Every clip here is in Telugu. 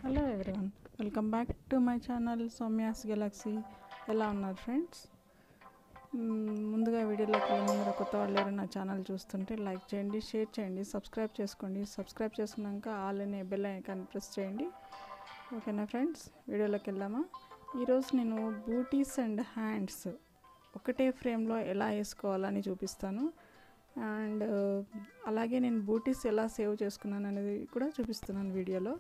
hello everyone welcome back to my channel Soumya's Galaxy ఎలా ఉన్నారు ఫ్రెండ్స్ మ్మ్, ముందుగా వీడియోలోకి వెళ్ళే ముందర కొత్త వాళ్ళు ఎవరైనా నా ఛానల్ చూస్తుంటే లైక్ చేయండి షేర్ చేయండి సబ్స్క్రైబ్ చేసుకోండి సబ్స్క్రైబ్ చేసుకున్నాక ఆల్ అనే బెల్ ఐకాన్ ప్రెస్ చేయండి ఓకేనా ఫ్రెండ్స్ వీడియోలోకి వెళ్దామా ఈరోజు నేను బూటీస్ అండ్ హ్యాండ్స్ ఒకటే ఫ్రేమ్లో ఎలా వేసుకోవాలని చూపిస్తాను అండ్ అలాగే నేను బూటీస్ ఎలా సేవ్ చేసుకున్నాను అనేది కూడా చూపిస్తున్నాను వీడియోలో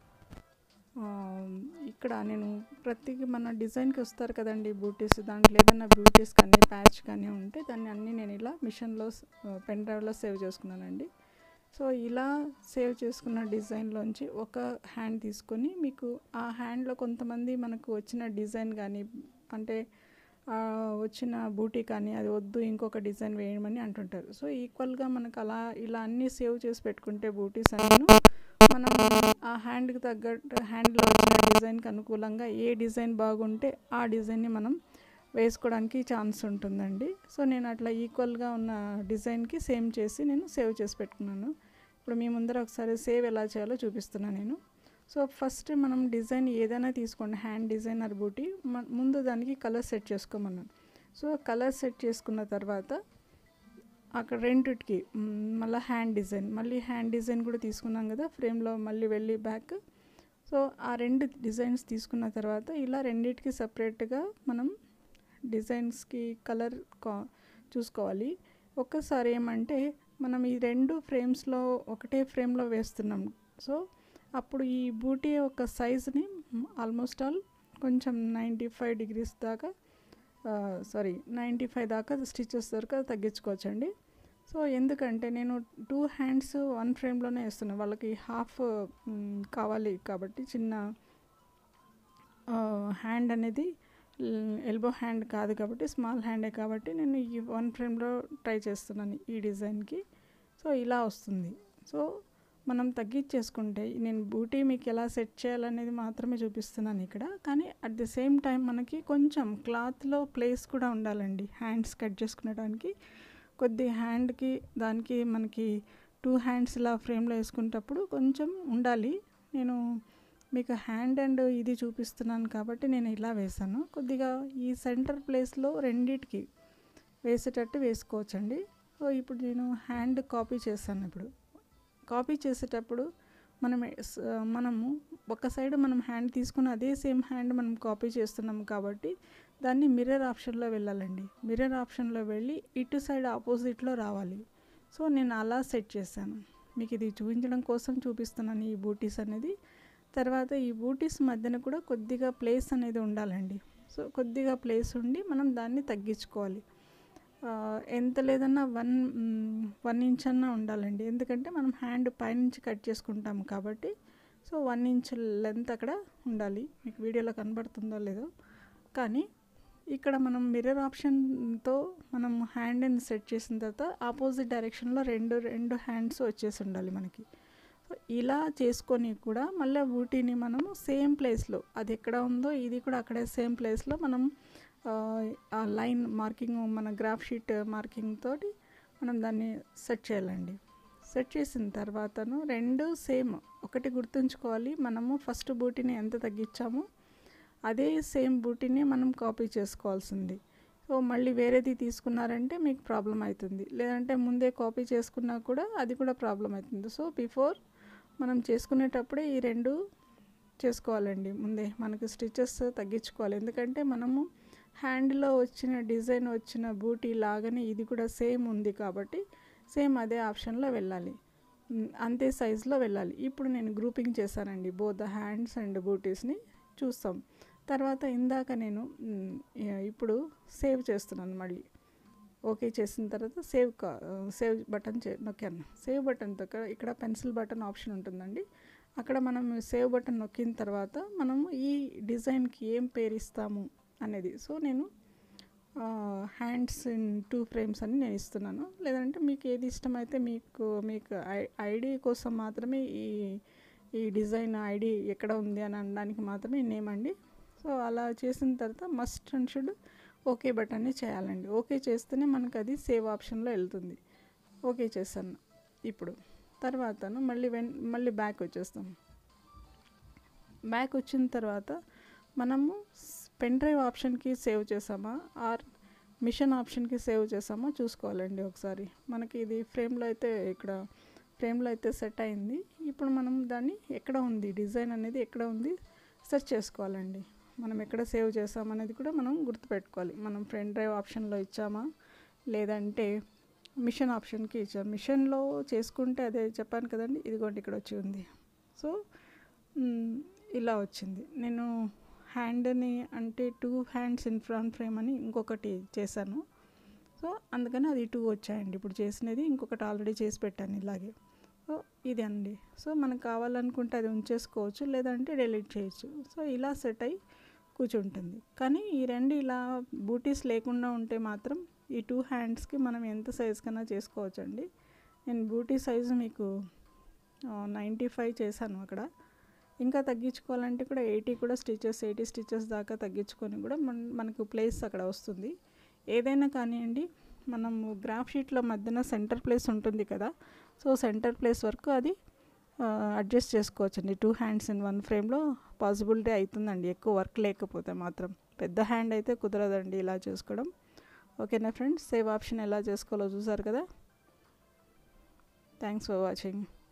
ఆ, ఇక్కడ నేను ప్రతి మన డిజైన్కి వస్తారు కదండి బూటీస్ దాంట్లో ఏదైనా బ్యూటీస్ కానీ ప్యాచ్ కానీ ఉంటే దాన్ని అన్నీ నేను ఇలా మిషన్లో పెన్ డ్రైవ్లో సేవ్ చేసుకున్నానండి సో ఇలా సేవ్ చేసుకున్న డిజైన్లోంచి ఒక హ్యాండ్ తీసుకొని మీకు ఆ హ్యాండ్లో కొంతమంది మనకు వచ్చిన డిజైన్ కానీ అంటే ఆ, వచ్చిన బూటీ కానీ అది వద్దు ఇంకొక డిజైన్ వేయమని అంటుంటారు సో ఈక్వల్గా మనకు అలా ఇలా అన్నీ సేవ్ చేసి పెట్టుకుంటే బూటీస్ అన్నీ మనం ఆ హ్యాండ్కి తగ్గట్టు హ్యాండ్లో వచ్చిన డిజైన్కి అనుకూలంగా ఏ డిజైన్ బాగుంటే ఆ డిజైన్ని మనం వేసుకోవడానికి ఛాన్స్ ఉంటుందండి సో నేను అట్లా ఈక్వల్గా ఉన్న డిజైన్కి సేమ్ చేసి నేను సేవ్ చేసి పెట్టుకున్నాను ఇప్పుడు మీ ముందర ఒకసారి సేవ్ ఎలా చేయాలో చూపిస్తున్నాను నేను సో ఫస్ట్ మనం డిజైన్ ఏదైనా తీసుకోండి హ్యాండ్ డిజైనర్ బూటీ మ- ముందు దానికి కలర్ సెట్ చేసుకోమన్నాను సో కలర్ సెట్ చేసుకున్న తర్వాత అక్కడ రెండిటికి మ్, మళ్ళీ హ్యాండ్ డిజైన్ మళ్ళీ హ్యాండ్ డిజైన్ కూడా తీసుకున్నాం కదా ఫ్రేమ్లో మళ్ళీ వెళ్ళి బ్యాక్ సో ఆ రెండు డిజైన్స్ తీసుకున్న తర్వాత ఇలా రెండిటికి సపరేట్గా మనం డిజైన్స్కి కలర్ కా- చూసుకోవాలి ఒక్కసారి ఏమంటే మనం ఈ రెండు ఫ్రేమ్స్లో ఒకటే ఫ్రేమ్లో వేస్తున్నాం సో అప్పుడు ఈ బూటీ యొక్క సైజ్ని ఆల్మోస్ట్ ఆల్ కొంచెం నైంటీ ఫైవ్ డిగ్రీస్ దాకా సారీ నైంటీ ఫైవ్ దాకా స్టిచెస్ దాకా తగ్గించుకోవచ్చండి సో ఎందుకంటే నేను టూ హ్యాండ్స్ వన్ ఫ్రేమ్లోనే వేస్తున్నాను వాళ్ళకి హాఫ్ కావాలి కాబట్టి చిన్న హ్యాండ్ అనేది ఎల్బో హ్యాండ్ కాదు కాబట్టి స్మాల్ హ్యాండే కాబట్టి నేను ఈ వన్ ఫ్రేమ్లో ట్రై చేస్తున్నాను ఈ డిజైన్కి సో ఇలా వస్తుంది సో మనం తగ్గించేసుకుంటే నేను బూటీ మీకు ఎలా సెట్ చేయాలనేది మాత్రమే చూపిస్తున్నాను ఇక్కడ కానీ అట్ ది సేమ్ టైం మనకి కొంచెం క్లాత్లో ప్లేస్ కూడా ఉండాలండి హ్యాండ్స్ కట్ చేసుకునేడానికి కొద్ది హ్యాండ్కి దానికి మనకి టూ హ్యాండ్స్ ఇలా ఫ్రేమ్లో వేసుకునేటప్పుడు కొంచెం ఉండాలి నేను మీకు హ్యాండ్ అండ్ ఇది చూపిస్తున్నాను కాబట్టి నేను ఇలా వేసాను కొద్దిగా ఈ సెంటర్ ప్లేస్లో రెండిటికి వేసేటట్టు వేసుకోవచ్చండి సో ఇప్పుడు నేను హ్యాండ్ కాపీ చేశాను ఇప్పుడు కాపీ చేసేటప్పుడు మనం ఎస్- మనము ఒక సైడ్ మనం హ్యాండ్ తీసుకుని అదే సేమ్ హ్యాండ్ మనం కాపీ చేస్తున్నాం కాబట్టి దాన్ని మిర్రర్ ఆప్షన్లో వెళ్ళాలండి మిర్రర్ ఆప్షన్లో వెళ్ళి ఇటు సైడ్ ఆపోజిట్లో రావాలి సో నేను అలా సెట్ చేశాను మీకు ఇది చూపించడం కోసం చూపిస్తున్నాను ఈ బూటీస్ అనేది తర్వాత ఈ బూటీస్ మధ్యన కూడా కొద్దిగా ప్లేస్ అనేది ఉండాలండి సో కొద్దిగా ప్లేస్ ఉండి మనం దాన్ని తగ్గించుకోవాలి ఆ, ఎంత లేదన్నా వన్ వన్ ఇంచ్ అన్నా ఉండాలండి ఎందుకంటే మనం హ్యాండ్ పైనుంచి కట్ చేసుకుంటాం కాబట్టి సో వన్ ఇంచ్ లెంత్ అక్కడ ఉండాలి మీకు వీడియోలో కనబడుతుందో లేదో కానీ ఇక్కడ మనం మిర్రర్ ఆప్షన్తో మనం హ్యాండ్ని సెట్ చేసిన తర్వాత ఆపోజిట్ డైరెక్షన్లో రెండు రెండు హ్యాండ్స్ వచ్చేసి ఉండాలి మనకి సో ఇలా చేసుకొని కూడా మళ్ళీ బూటీని మనము సేమ్ ప్లేస్లో అది ఎక్కడ ఉందో ఇది కూడా అక్కడే సేమ్ ప్లేస్లో మనం ఆ, ఆ లైన్ మార్కింగ్ మన గ్రాఫ్ షీట్ మార్కింగ్ తోటి మనం దాన్ని సెట్ చేయాలండి సెట్ చేసిన తర్వాతను రెండు సేమ్ ఒకటి గుర్తుంచుకోవాలి మనము ఫస్ట్ బూటీని ఎంత తగ్గించామో అదే సేమ్ బూటీని మనం కాపీ చేసుకోవాల్సింది సో మళ్ళీ వేరేది తీసుకున్నారంటే మీకు ప్రాబ్లం అవుతుంది లేదంటే ముందే కాపీ చేసుకున్నా కూడా అది కూడా ప్రాబ్లం అవుతుంది సో బిఫోర్ మనం చేసుకునేటప్పుడే ఈ రెండు చేసుకోవాలండి ముందే మనకు స్టిచెస్ తగ్గించుకోవాలి ఎందుకంటే మనము హ్యాండ్లో వచ్చిన డిజైన్ వచ్చిన బూటీ లాగానే ఇది కూడా సేమ్ ఉంది కాబట్టి సేమ్ అదే ఆప్షన్లో వెళ్ళాలి మ్, అంతే సైజులో వెళ్ళాలి ఇప్పుడు నేను గ్రూపింగ్ చేశానండి బోత్ ద హ్యాండ్స్ అండ్ బూటీస్ని చూస్తాం తర్వాత ఇందాక నేను మ్, ఇ- ఇప్పుడు సేవ్ చేస్తున్నాను మళ్ళీ ఓకే చేసిన తర్వాత సేవ్ కా సేవ్ బటన్ చే నొక్కాను సేవ్ బటన్ దగ్గర ఇక్కడ పెన్సిల్ బటన్ ఆప్షన్ ఉంటుందండి అక్కడ మనం సేవ్ బటన్ నొక్కిన తర్వాత మనము ఈ డిజైన్కి ఏం పేరు ఇస్తాము అనేది సో నేను హ్యాండ్స్ ఇన్ టూ ఫ్రేమ్స్ అని నేను ఇస్తున్నాను లేదంటే మీకు ఏది ఇష్టమైతే మీకు మీకు ఐ ఐడి కోసం మాత్రమే ఈ ఈ డిజైన్ ఐడి ఎక్కడ ఉంది అని అనడానికి మాత్రమే నేమ్ అండి సో అలా చేసిన తర్వాత మస్ట్ అండ్ షుడ్ ఓకే బటన్ని చేయాలండి ఓకే చేస్తేనే మనకు అది సేవ్ ఆప్షన్లో వెళ్తుంది ఓకే చేశాను ఇప్పుడు తర్వాతను మళ్ళీ వెన్ మళ్ళీ బ్యాక్ వచ్చేస్తాం బ్యాక్ వచ్చిన తర్వాత మనము పెన్ డ్రైవ్ ఆప్షన్కి సేవ్ చేసామా ఆర్ మిషన్ ఆప్షన్కి సేవ్ చేసామా చూసుకోవాలండి ఒకసారి మనకి ఇది ఫ్రేమ్లో అయితే ఇక్కడ ఫ్రేమ్లో అయితే సెట్ అయింది ఇప్పుడు మనం దాన్ని ఎక్కడ ఉంది డిజైన్ అనేది ఎక్కడ ఉంది సెర్చ్ చేసుకోవాలండి మనం ఎక్కడ సేవ్ చేసామనేది కూడా మనం గుర్తుపెట్టుకోవాలి మనం ఫ్రంట్ డ్రైవ్ ఆప్షన్లో ఇచ్చామా లేదంటే మిషన్ ఆప్షన్కి ఇచ్చాం మిషన్లో చేసుకుంటే అదే చెప్పాను కదండి ఇదిగోండి ఇక్కడ వచ్చి ఉంది సో ఇలా వచ్చింది నేను హ్యాండ్ని అంటే two hands in front frame అని ఇంకొకటి చేశాను సో అందుకని అది టూ వచ్చాయండి ఇప్పుడు చేసినది ఇంకొకటి ఆల్రెడీ చేసి పెట్టాను ఇలాగే సో ఇది అండి సో మనకు కావాలనుకుంటే అది ఉంచేసుకోవచ్చు లేదంటే డిలీట్ చేయొచ్చు సో ఇలా సెట్ అయ్యి కూర్చుంటుంది కానీ ఈ రెండు ఇలా బూటీస్ లేకుండా ఉంటే మాత్రం ఈ టూ హ్యాండ్స్కి మనం ఎంత సైజ్ కన్నా చేసుకోవచ్చు అండి నేను బూటీ సైజు మీకు నైంటీ ఫైవ్ చేశాను అక్కడ ఇంకా తగ్గించుకోవాలంటే కూడా ఎయిటీ కూడా స్టిచెస్ ఎయిటీ స్టిచెస్ దాకా తగ్గించుకొని కూడా మన మనకు ప్లేస్ అక్కడ వస్తుంది ఏదైనా కానివ్వండి మనం గ్రాఫ్ షీట్లో మధ్యన సెంటర్ ప్లేస్ ఉంటుంది కదా సో సెంటర్ ప్లేస్ వరకు అది అడ్జస్ట్ చేసుకోవచ్చు అండి టూ హ్యాండ్స్ ఇన్ వన్ ఫ్రేమ్లో పాసిబిలిటీ అవుతుందండి ఎక్కువ వర్క్ లేకపోతే మాత్రం పెద్ద హ్యాండ్ అయితే కుదరదండి ఇలా చేసుకోవడం ఓకేనా ఫ్రెండ్స్ సేవ్ ఆప్షన్ ఎలా చేసుకోవాలో చూసారు కదా థ్యాంక్స్ ఫర్ వాచింగ్